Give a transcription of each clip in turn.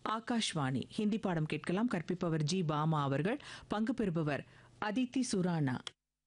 ஆகாஷ்வாணி ஹிந்தி பாடம் கேட்கலாம் கற்பிப்பவர் ஜி பாமா அவர்கள் பங்கு பெறுபவர் அதித்தி சுரானா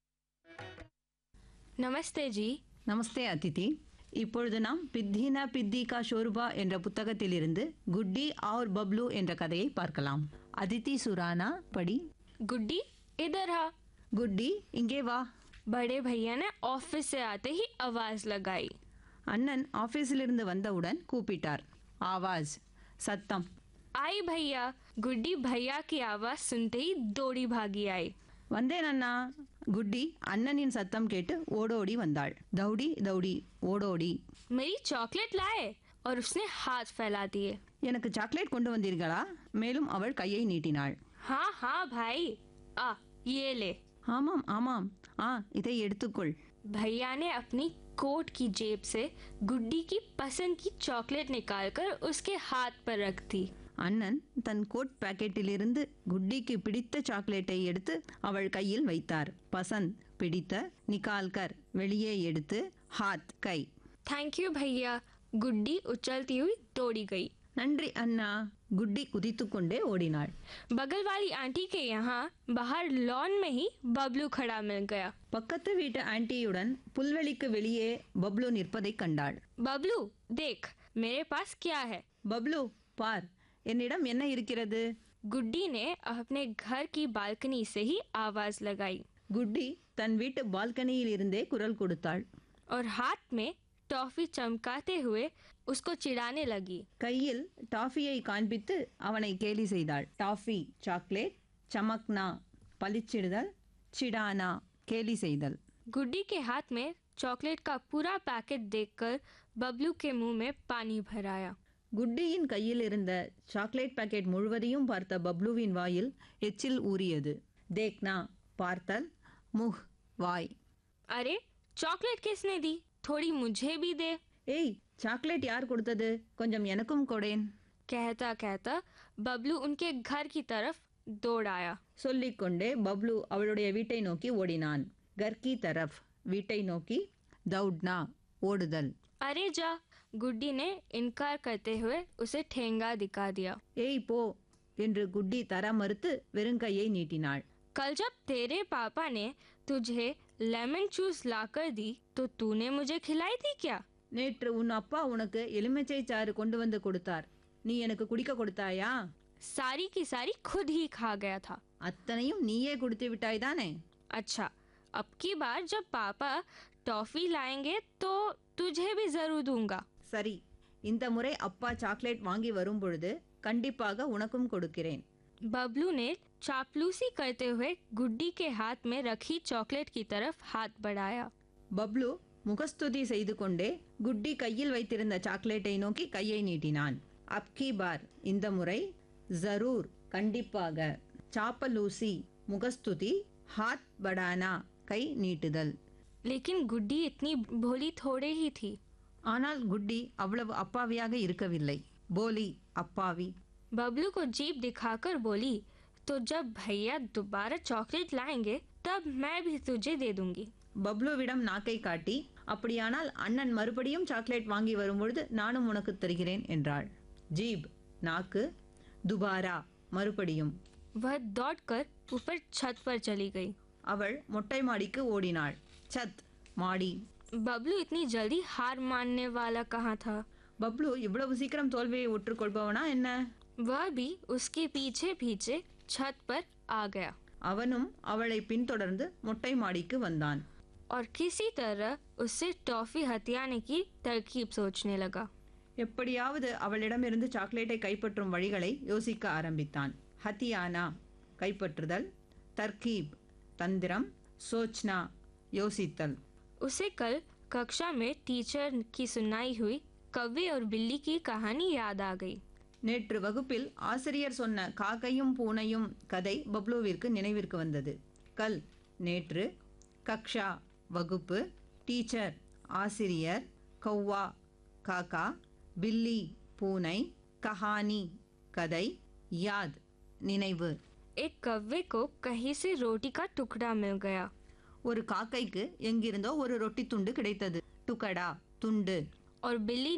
नमस्ते जी நமஸ்தே அதிதி இப்பொழுது நாம் பித்தினா பித்தி கா ஷோர்பா என்ற புத்தகத்திலிருந்து குட்டி ஆர் பப்ளு என்ற கதையை பார்க்கலாம் அதித்தி சுரானா படி गुड्डी इधर आ குட்டி இங்கே வா बड़े भैया ने ऑफिस से आते ही आवाज लगाई அண்ணன் ஆபீஸிலிருந்து வந்தவுடன் கூப்பிட்டார் ஆவாஸ் சத்தம் आई भैया गुड्डी भैया की आवाज सुनते ही दौड़ी भागी आई வந்தேன் அண்ணா குட்டி அண்ணனின் சத்தம் கேட்டு ஓடோடி வந்தாள் தௌடி தௌடி ஓடோடி मेरी चॉकलेट लाए और उसने हाथ फैला दिए எனக்கு சாக்லேட் கொண்டு வந்தீர்களா மேலும் அவள் கையை நீட்டினாள் हाँ हाँ भाई आ ये ले ஆமாம் ஆமாம் ஆ இதை எடுத்துக்கொள் भैया ने अपनी कोट की जेब से गुड्डी की पसंद की चॉकलेट निकालकर उसके हाथ पर रख दी அண்ணன் தன் கோட் பாக்கெட்டிலிருந்து குட்டிக்கு பிடித்த சாக்லேட்டை எடுத்து அவள் கையில் வைத்தார் பசந்த் பிடித்த நிகால்கர் வெளியே எடுத்து ஹாத் கை थैंक यू भैया गुड्डी उछलती हुई दौड़ी गई நன்றி அண்ணா குட்டி குதித்துக்கொண்டே ஓடினாள் बगल वाली आंटी के यहाँ बाहर लॉन में ही बबलू खड़ा मिल गया பக்கத்து வீட்டு ஆன்ட்டியுடன் புல்வெளிக்கு வெளியே பப்ளு நிற்பதைக் கண்டாள் बबलू देख मेरे पास क्या है பப்ளு பார் என்னிடம் என்ன இருக்கிறது गुड्डी ने अपने घर की बालकनी से ही आवाज लगाई குட்டி தன் வீட்டு பால்கனியில் இருந்தே குரல் கொடுத்தாள் और हाथ में टॉफी चमकाते हुए उसको चिढ़ाने लगी கையில் டாஃபியை காண்பித்து அவனை கேலி செய்தாள் டாஃபி சாக்லேட் சமக்னா பளிச்சிடுதல் சிடானா கேலி செய்தல் गुड्डी के हाथ में चॉकलेट का पूरा पैकेट देखकर बबलू के मुंह में पानी भर आया குட்டியின் கையில் இருந்த சாக்லேட் பாக்கெட் முழுவதையும் பார்த்த பப்ளுவின் வாயில் எச்சில் ஊறியது தேக்னா பார்த்தல் முஹ் வாய் अरे चॉकलेट किसने दी थोड़ी मुझे भी दे ஏய் சாக்லேட் யார் கொடுத்தது கொஞ்சம் எனக்கும் கொடேன் कहता कहता बबलू उनके घर की तरफ दौड़ आया சொல்லிக்கொண்டே பப்ளு அவளுடைய வீட்டை நோக்கி ஓடினான் கர்கி தரஃப் வீட்டை நோக்கி தௌட்னா ஓடுதல் अरे जा गुड्डी ने इनकार करते हुए उसे ठेंगा दिखा दिया ஏய் போ என்று குட்டி தர மறுத்து வெறுங்கையை நீட்டினாள் कल जब तेरे पापा ने तुझे लेमन जूस लाकर दी तो तूने मुझे खिलाई थी क्या நேற்று உன் அப்பா உனக்கு எலுமிச்சை சாறு கொண்டு வந்து கொடுத்தார் நீ எனக்கு குடிக்க கொடுத்தாயா सारी की सारी खुद ही खा गया था அத்தனையும் நீயே குடித்து விட்டாய் தானே अच्छा अब की बार जब पापा टॉफी लाएंगे तो तुझे भी जरूर दूंगा சரி இந்த முறை அப்பா சாக்லேட் வாங்கி வரும் பொழுது கண்டிப்பாக உனக்கும் கொடுக்கிறேன் बबलू ने चापलूसी करते हुए गुड्डी के हाथ में रखी चॉकलेट की तरफ हाथ बढ़ाया பப்ளு முகஸ்துதி செய்து கொண்டே குட்டி கையில் வைத்திருந்த சாக்லேட்டை நோக்கி கையை நீட்டினான் அப்கி பார் இந்த முறை ஜரூர் கண்டிப்பாக சாப்பலூசி முகஸ்துதி ஹாத் படானா கை நீட்டுதல் लेकिन गुड्डी इतनी भोली थोड़े ही थी ஆனால் குட்டி அவ்வளவு அப்பாவியாக இருக்கவில்லை போலி அப்பாவி बबलू को जीप दिखाकर बोली तो जब भैया दोबारा चॉकलेट लाएंगे तब मैं भी तुझे दे दूंगी பப்ளுவிடம் நாக்கை காட்டி அப்படியானால் அண்ணன் மறுபடியும் சாக்லேட் வாங்கி வரும்பொழுது நானும் உனக்கு தருகிறேன் என்றாள் ஜீப் நாக்கு துபாரா மறுபடியும் वह दौड़कर ऊपर छत पर चली गई அவள் மொட்டை மாடிக்கு ஓடினாள் சத் மாடி बबलू इतनी जल्दी हार मानने वाला कहाँ था பப்ளு இவ்வளவு சீக்கிரம் தோல்வியை ஒற்றுக்கொள்பவனா என்ன वह भी उसके पीछे पीछे छत पर आ गया அவனும் அவளை பின்தொடர்ந்து மொட்டை மாடிக்கு வந்தான் और किसी तरह उससे टॉफी हथियाने की तरकीब सोचने लगा எப்படியாவது அவளிடமிருந்து சாக்லேட்டை கைப்பற்றும் வழிகளை யோசிக்க ஆரம்பித்தான் ஹத்தியானா கைப்பற்றுதல் தர்கீப் தந்திரம் சோச்னா யோசித்தல் उसे कल कक्षा में टीचर की सुनाई हुई कौवे और बिल्ली की कहानी याद आ गई நேற்று வகுப்பில் ஆசிரியர் சொன்ன காக்கையும் பூனையும் கதை பப்ளுவிற்கு நினைவிற்கு வந்தது கல் நேற்று கக்ஷா வகுப்பு டீச்சர் ஆசிரியர் கௌவா காக்கா பில்லி பூனை கஹானி கதை யாத் நினைவு एक कौवे को कहीं से रोटी का टुकड़ा मिल गया ஒரு காக்கைக்கு எங்கிருந்தோ ஒரு ரொட்டி துண்டு கிடைத்தது டுகடா துண்டு और बिल्ली